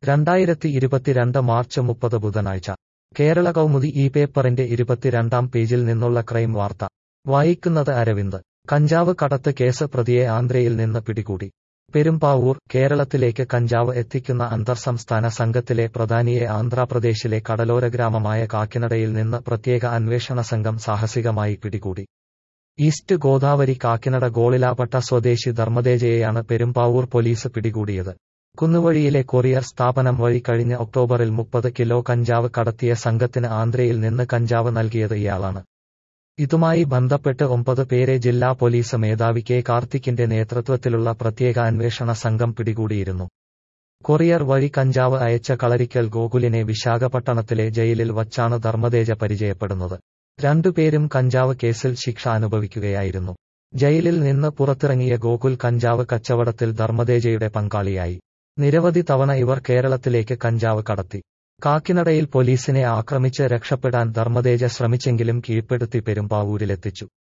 രണ്ടായിരത്തി ഇരുപത്തിരണ്ട് മാർച്ച് മുപ്പത് ബുധനാഴ്ച കേരള കൗമുദി ഈ പേപ്പറിന്റെ ഇരുപത്തിരണ്ടാം പേജിൽ നിന്നുള്ള ക്രൈം വാർത്ത വായിക്കുന്നത് അരവിന്ദ് കഞ്ചാവ് കടത്ത് കേസ് പ്രതിയെ ആന്ധ്രയിൽ നിന്ന് പിടികൂടി പെരുമ്പാവൂർ കേരളത്തിലേക്ക് കഞ്ചാവ് എത്തിക്കുന്ന അന്തർസംസ്ഥാന സംഘത്തിലെ പ്രധാനിയെ ആന്ധ്രാപ്രദേശിലെ കടലോര ഗ്രാമമായ കാക്കിനടയിൽ നിന്ന് പ്രത്യേക അന്വേഷണ സംഘം സാഹസികമായി പിടികൂടി ഈസ്റ്റ് ഗോദാവരി കാക്കിനട ഗോളിലാപട്ട സ്വദേശി ധർമ്മതേജയെയാണ് പെരുമ്പാവൂർ പോലീസ് പിടികൂടിയത് കുന്നുവഴിയിലെ കൊറിയർ സ്ഥാപനം വഴി കഴിഞ്ഞ ഒക്ടോബറിൽ മുപ്പത് കിലോ കഞ്ചാവ് കടത്തിയ സംഘത്തിന് ആന്ധ്രയിൽ നിന്ന് കഞ്ചാവ് നൽകിയത് ഇയാളാണ് ഇതുമായി ബന്ധപ്പെട്ട് ഒമ്പത് പേരെ ജില്ലാ പോലീസ് മേധാവി കെ കാർത്തിക്കിന്റെ നേതൃത്വത്തിലുള്ള പ്രത്യേക അന്വേഷണ സംഘം പിടികൂടിയിരുന്നു കൊറിയർ വഴി കഞ്ചാവ് അയച്ച കളരിക്കൽ ഗോകുലിനെ വിശാഖപട്ടണത്തിലെ ജയിലിൽ വച്ചാണ് ധർമ്മതേജ പരിചയപ്പെടുന്നത് രണ്ടുപേരും കഞ്ചാവ് കേസിൽ ശിക്ഷ അനുഭവിക്കുകയായിരുന്നു ജയിലിൽ നിന്ന് പുറത്തിറങ്ങിയ ഗോകുൽ കഞ്ചാവ് കച്ചവടത്തിൽ ധർമ്മതേജയുടെ പങ്കാളിയായി നിരവധി തവണ ഇവർ കേരളത്തിലേക്ക് കഞ്ചാവ് കടത്തി കാക്കിനടയിൽ പോലീസിനെ ആക്രമിച്ച് രക്ഷപ്പെടാൻ ധർമ്മതേജ ശ്രമിച്ചെങ്കിലും കീഴ്പ്പെടുത്തി പെരുമ്പാവൂരിലെത്തിച്ചു